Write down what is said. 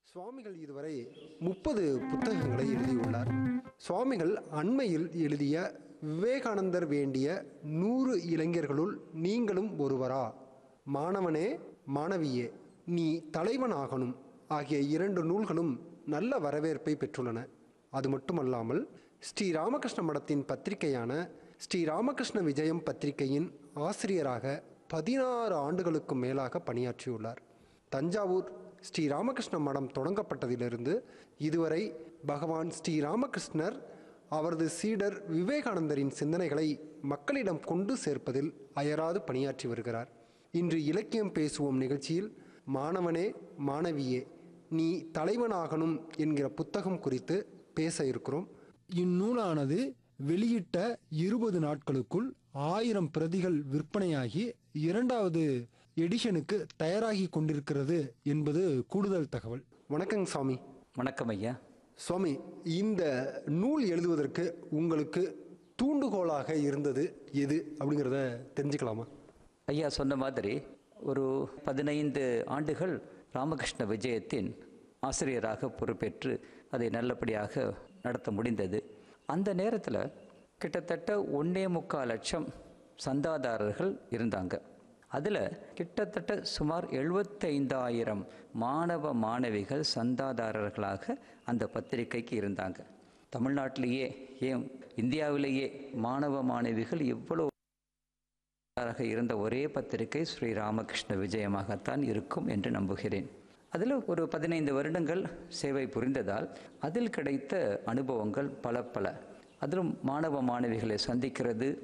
சுவாமிகள் இதுவரை முப்பது புத்தகங்களை எழுதியுள்ளார் சுவாமிகள் அண்மையில் எழுதிய விவேகானந்தர் வேண்டிய நூறு இளைஞர்களுள் நீங்களும் ஒருவரா மாணவனே மாணவியே நீ தலைவனாகணும் ஆகிய இரண்டு நூல்களும் நல்ல வரவேற்பை பெற்றுள்ளன அது மட்டுமல்லாமல் ஸ்ரீ ராமகிருஷ்ண மடத்தின் பத்திரிகையான ஸ்ரீ ராமகிருஷ்ண விஜயம் பத்திரிகையின் ஆசிரியராக பதினாறு ஆண்டுகளுக்கு மேலாக பணியாற்றியுள்ளார் தஞ்சாவூர் ஸ்ரீ ராமகிருஷ்ண மடம் தொடங்கப்பட்டதிலிருந்து இதுவரை பகவான் ஸ்ரீ ராமகிருஷ்ணர் அவரது சீடர் விவேகானந்தரின் சிந்தனைகளை மக்களிடம் கொண்டு சேர்ப்பதில் அயராது பணியாற்றி வருகிறார் இன்று இலக்கியம் பேசுவோம் நிகழ்ச்சியில் மாணவனே மாணவியே நீ தலைவனாகணும் என்கிற புத்தகம் குறித்து பேச இருக்கிறோம் இந்நூலானது வெளியிட்ட இருபது நாட்களுக்குள் ஆயிரம் பிரதிகள் விற்பனையாகி இரண்டாவது எடிஷனுக்கு தயாராகி கொண்டிருக்கிறது என்பது கூடுதல் தகவல் வணக்கங்க சாமி வணக்கம் ஐயா சுவாமி இந்த நூல் எழுதுவதற்கு உங்களுக்கு தூண்டுகோலாக இருந்தது எது அப்படிங்கிறத தெரிஞ்சுக்கலாமா ஐயா சொன்ன மாதிரி ஒரு பதினைந்து ஆண்டுகள் ராமகிருஷ்ண விஜயத்தின் ஆசிரியராக பொறுப்பேற்று அதை நல்லபடியாக நடத்த முடிந்தது அந்த நேரத்தில் கிட்டத்தட்ட ஒன்றே முக்கால் லட்சம் சந்தாதாரர்கள் இருந்தாங்க அதில் கிட்டத்தட்ட சுமார் எழுபத்தைந்தாயிரம் மாணவ மாணவிகள் சந்தாதாரர்களாக அந்த பத்திரிகைக்கு இருந்தாங்க தமிழ்நாட்டிலேயே ஏன் இந்தியாவிலேயே மாணவ மாணவிகள் இவ்வளோ ஆக இருந்த ஒரே பத்திரிகை ஸ்ரீ ராமகிருஷ்ண விஜயமாகத்தான் இருக்கும் என்று நம்புகிறேன் அதில் ஒரு பதினைந்து வருடங்கள் சேவை புரிந்ததால் அதில் கிடைத்த அனுபவங்கள் பல பல அதிலும் மாணவ மாணவிகளை சந்திக்கிறது